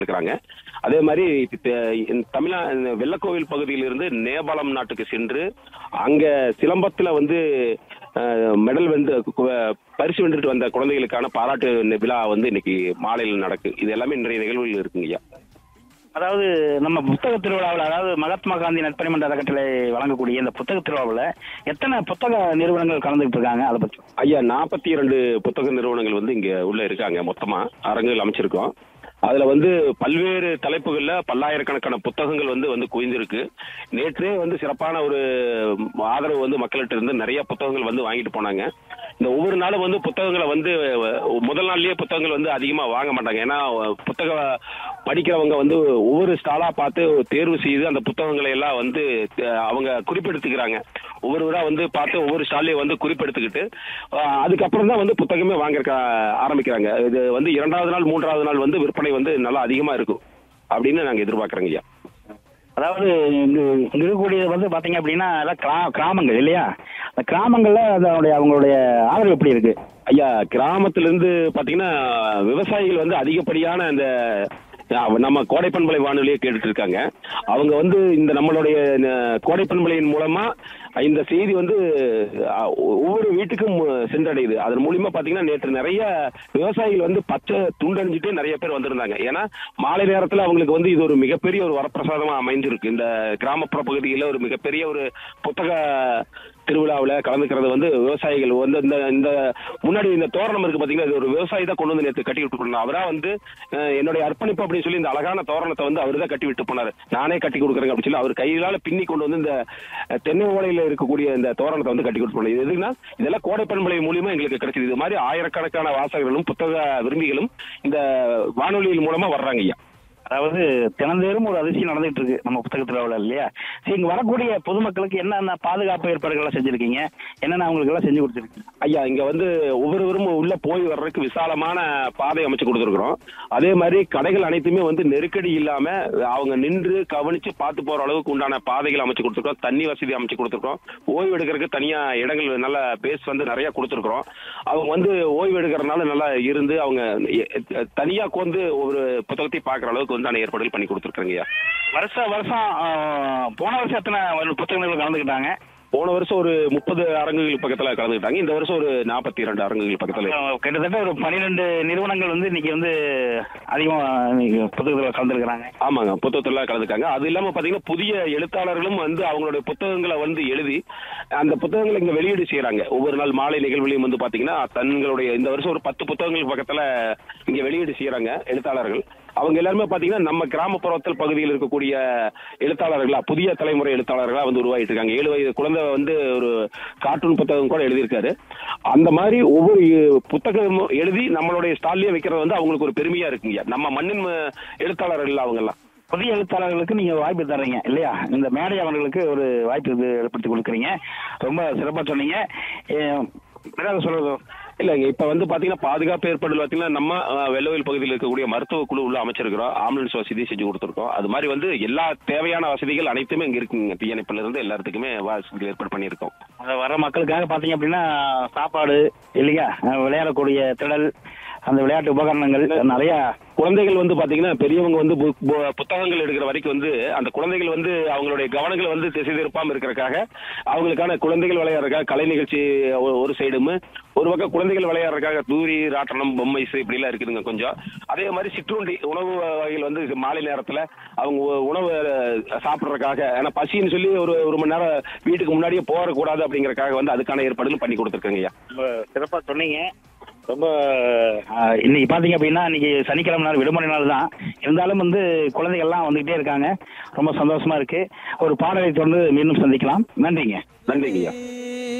இருக்கிறாங்க அதே மாதிரி தி- இந்த தமிழா இந்த வெள்ளக்கோவில் பகுதியிலிருந்து நேபாளம் நாட்டுக்கு சென்று அங்க சிலம்பத்துல வந்து அஹ், மெடல் வந்து கு- பரிசு வென்றுட்டு வந்த குழந்தைகளுக்கான பாராட்டு விழா வந்து இன்னைக்கு மாலையில் நடக்கு இது எல்லாமே இன்றைய நிகழ்வுகள் இருக்குங்க ஐயா அதாவது நம்ம புத்தக திருவிழாவில் அதாவது மகாத்மா காந்தி நற்பணிமன்ற அறக்கட்டளை வழங்கக்கூடிய இந்த புத்தக திருவிழாவில் எத்தனை புத்தக நிறுவனங்கள் கலந்துகிட்டு இருக்காங்க அதை பற்றி ஐயா நாற்பத்தி இரண்டு புத்தக நிறுவனங்கள் வந்து இங்க உள்ள இருக்காங்க மொத்தமா அரங்குகள் அமைச்சிருக்கோம் அதுல வந்து பல்வேறு தலைப்புகள்ல பல்லாயிரக்கணக்கான புத்தகங்கள் வந்து வந்து குவிந்திருக்கு நேற்றே வந்து சிறப்பான ஒரு ஆதரவு வந்து மக்கள்கிட்ட இருந்து நிறைய புத்தகங்கள் வந்து வாங்கிட்டு போனாங்க இந்த ஒவ்வொரு நாளும் வந்து புத்தகங்களை வந்து அஹ், முதல் நாள்லயே புத்தகங்கள் வந்து அதிகமா வாங்க மாட்டாங்க ஏன்னா அஹ், புத்தக படிக்கிறவங்க வந்து ஒவ்வொரு ஸ்டாலா பார்த்து தேர்வு செய்து அந்த புத்தகங்களை எல்லாம் வந்து அஹ், அவங்க குறிப்பெடுத்துக்கிறாங்க ஒவ்வொருவரா வந்து பார்த்து ஒவ்வொரு ஸ்டாலையும் வந்து குறிப்பெடுத்துக்கிட்டு அஹ், அதுக்கப்புறம் தான் வந்து புத்தகமே வாங்க ஆரம்பிக்கிறாங்க இது வந்து இரண்டாவது நாள் மூன்றாவது நாள் வந்து விற்பனை வந்து நல்லா அதிகமா இருக்கும் அப்படின்னு நாங்க எதிர்பார்க்கறோங்க ஐயா அதாவது இங்கு இங்க இருக்கக்கூடியது வந்து பார்த்தீங்க அப்படின்னா எல்லாம் கிரா கிராமங்கள் இல்லையா அந்த கிராமங்களில் அதனுடைய அவங்களுடைய ஆதரவு எப்படி இருக்கு ஐயா கிராமத்துல இருந்து பாத்தீங்கன்னா விவசாயிகள் வந்து அதிகப்படியான அந்த அஹ், நம்ம கோடைப்பண்பலை வானொலியை கேட்டுட்டு இருக்காங்க அவங்க வந்து இந்த நம்மளுடைய இந்த கோடைப்பண்பலையின் மூலமா இந்த செய்தி வந்து அஹ், ஒவ்வொரு வீட்டுக்கும் சென்றடையுது அதன் மூலியமா பாத்தீங்கன்னா நேற்று நிறைய விவசாயிகள் வந்து பச்சை துண்டணிஞ்சிட்டு நிறைய பேர் வந்திருந்தாங்க ஏன்னா மாலை நேரத்துல அவங்களுக்கு வந்து இது ஒரு மிகப்பெரிய ஒரு வரப்பிரசாதமா அமைஞ்சிருக்கு இந்த கிராமப்புற பகுதிகளில் ஒரு மிகப்பெரிய ஒரு புத்தக திருவிழாவில் கலந்துக்கிறது வந்து விவசாயிகள் வந்து இந்த இந்த முன்னாடி இந்த தோரணம் இருக்கு பாத்தீங்கன்னா இது ஒரு விவசாயி தான் கொண்டு வந்து நேற்று கட்டி விட்டு போனார் அவரா வந்து அஹ், என்னுடைய அர்ப்பணிப்பு அப்படின்னு சொல்லி இந்த அழகான தோரணத்தை வந்து அவர் தான் கட்டி விட்டு போனாரு நானே கட்டி கொடுக்குறேங்க அப்படின்னு சொல்லி அவர் கையிலால பின்னி கொண்டு வந்து இந்த அஹ், தென்னை ஓலையில இருக்கக்கூடிய இந்த தோரணத்தை வந்து கட்டி கொடுத்து போனார் இது எதுக்குன்னா இதெல்லாம் கோடை பண்பலை மூலியமா எங்களுக்கு கிடைச்சது இது மாதிரி ஆயிரக்கணக்கான வாசகர்களும் புத்தக விரும்பிகளும் இந்த வானொலியின் மூலமா வர்றாங்க ஐயா அதாவது தினந்தேறும் ஒரு அதிசயம் நடந்துகிட்டு இருக்கு நம்ம புத்தக திருவிழாவில் இல்லையா சரி இங்க வரக்கூடிய பொதுமக்களுக்கு என்னென்ன பாதுகாப்பு ஏற்பாடுகள்லாம் செஞ்சிருக்கீங்க என்னென்ன அவங்களுக்கு எல்லாம் செஞ்சு கொடுத்துருக்கீங்க ஐயா இங்க வந்து ஒவ்வொருவரும் உள்ள போய் வர்றதுக்கு விசாலமான பாதை அமைச்சு கொடுத்துருக்குறோம் அதே மாதிரி கடைகள் அனைத்துமே வந்து நெருக்கடி இல்லாம அவங்க நின்று கவனிச்சு பார்த்து போற அளவுக்கு உண்டான பாதைகள் அமைச்சு கொடுத்துருக்கோம் தண்ணி வசதி அமைச்சு கொடுத்துருக்கோம் ஓய்வு எடுக்கிறதுக்கு தனியா இடங்கள் நல்ல பேஸ் வந்து நிறைய கொடுத்துருக்குறோம் அவங்க வந்து ஓய்வு எடுக்கிறதுனால நல்லா இருந்து அவங்க எ- எ- தனியா கோந்து ஒரு புத்தகத்தை பார்க்குற அளவுக்கு உண்டான ஏற்பாடுகள் பண்ணி கொடுத்துருக்குறேங்க ஐயா வருஷம் வருஷம் ஆஹ், போன வருஷம் எத்தனை புத்தகங்கள் கலந்துக்கிட்டாங்க போன வருஷம் ஒரு முப்பது அரங்குகள் பக்கத்துல கலந்துக்கிட்டாங்க இந்த வருஷம் ஒரு நாற்பத்தி இரண்டு அரங்குகள் பக்கத்துல ஆஹ், கிட்டத்தட்ட ஒரு பன்னிரெண்டு நிறுவனங்கள் வந்து இன்னைக்கு வந்து அதிகமாக புத்தகத்தில் கலந்துருக்கிறாங்க ஆமாங்க புத்தகத்துல கலந்துக்காங்க அது இல்லாம பாத்தீங்கன்னா புதிய எழுத்தாளர்களும் வந்து அவங்களுடைய புத்தகங்களை வந்து எழுதி அந்த புத்தகங்களை இங்க வெளியீடு செய்யறாங்க ஒவ்வொரு நாள் மாலை நிகழ்வுலையும் வந்து பாத்தீங்கன்னா தங்களுடைய இந்த வருஷம் ஒரு பத்து புத்தகங்கள் பக்கத்துல இங்க வெளியீடு செய்யறாங்க எழுத்தாளர்கள் அவங்க எல்லாருமே பாத்தீங்கன்னா நம்ம கிராமப்புறத்தில் பகுதியில் இருக்கக்கூடிய எழுத்தாளர்களா புதிய தலைமுறை எழுத்தாளர்களா வந்து உருவாகிட்டு இருக்காங்க ஏழு வயது குழந்தை வந்து ஒரு கார்ட்டூன் புத்தகம் கூட எழுதியிருக்காரு அந்த மாதிரி ஒவ்வொரு புத்தகமும் எழுதி நம்மளுடைய ஸ்டால்லயே வைக்கிறது வந்து அவங்களுக்கு ஒரு பெருமையா இருக்குங்க நம்ம மண்ணின் ம- எழுத்தாளர்கள் அவங்க எல்லாம் புதிய எழுத்தாளர்களுக்கு நீங்க வாய்ப்பு தர்றீங்க இல்லையா இந்த மேடை அவர்களுக்கு ஒரு வாய்ப்பு இது ஏற்படுத்தி கொடுக்குறீங்க ரொம்ப சிறப்பா சொன்னீங்க ஏ- ஏதாவது சொல்றது இல்லைங்க இப்ப வந்து பாத்தீங்கன்னா பாதுகாப்பு ஏற்பாடு பாத்தீங்கன்னா நம்ம அஹ், வெள்ளவயல் பகுதியில் இருக்கக்கூடிய மருத்துவ குழு உள்ள அமைச்சிருக்கிறோம் ஆம்புலன்ஸ் வசதி செஞ்சு கொடுத்துருக்கோம் அது மாதிரி வந்து எல்லா தேவையான வசதிகள் அனைத்துமே இங்க இருக்குங்க தீயணைப்புல இருந்து எல்லாத்துக்குமே வசதிகள் ஏற்பாடு பண்ணியிருக்கோம் அங்க வர மக்களுக்காக பாத்தீங்க அப்படின்னா சாப்பாடு இல்லையா அஹ் விளையாடக்கூடிய திடல் அந்த விளையாட்டு உபகரணங்கள் நிறைய குழந்தைகள் வந்து பாத்தீங்கன்னா பெரியவங்க வந்து பு- பு- புத்தகங்கள் எடுக்கிற வரைக்கும் வந்து அந்த குழந்தைகள் வந்து அவங்களுடைய கவனங்களை வந்து திசை திருப்பாம இருக்கிறதுக்காக அவங்களுக்கான குழந்தைகள் விளையாடுறதுக்காக கலை நிகழ்ச்சி ஒ- ஒரு சைடும் ஒரு பக்கம் குழந்தைகள் விளையாடுறதுக்காக தூரி ராட்டனம் பொம்மைஸ் இப்படி எல்லாம் இருக்குதுங்க கொஞ்சம் அதே மாதிரி சிற்றுண்டி உணவு வகைகள் வந்து இது மாலை நேரத்துல அவங்க உ- உணவு அஹ், சாப்பிடுறதுக்காக ஏன்னா பசின்னு சொல்லி ஒரு ஒரு மணி நேரம் வீட்டுக்கு முன்னாடியே போறக்கூடாது அப்படிங்கறதுக்காக வந்து அதுக்கான ஏற்பாடுகள் பண்ணி கொடுத்துருக்கேங்க ஐயா ரொம்ப சிறப்பா சொன்னீங்க ரொம்ப அஹ், இன்னைக்கு பாத்தீங்க அப்படின்னா இன்னைக்கு சனிக்கிழமை நாள் விடுமுறை நாள் தான் இருந்தாலும் வந்து குழந்தைகள்லாம் வந்துகிட்டே இருக்காங்க ரொம்ப சந்தோஷமா இருக்கு ஒரு பாடலை தொடர்ந்து மீண்டும் சந்திக்கலாம் நன்றிங்க நன்றிங்க ஐயா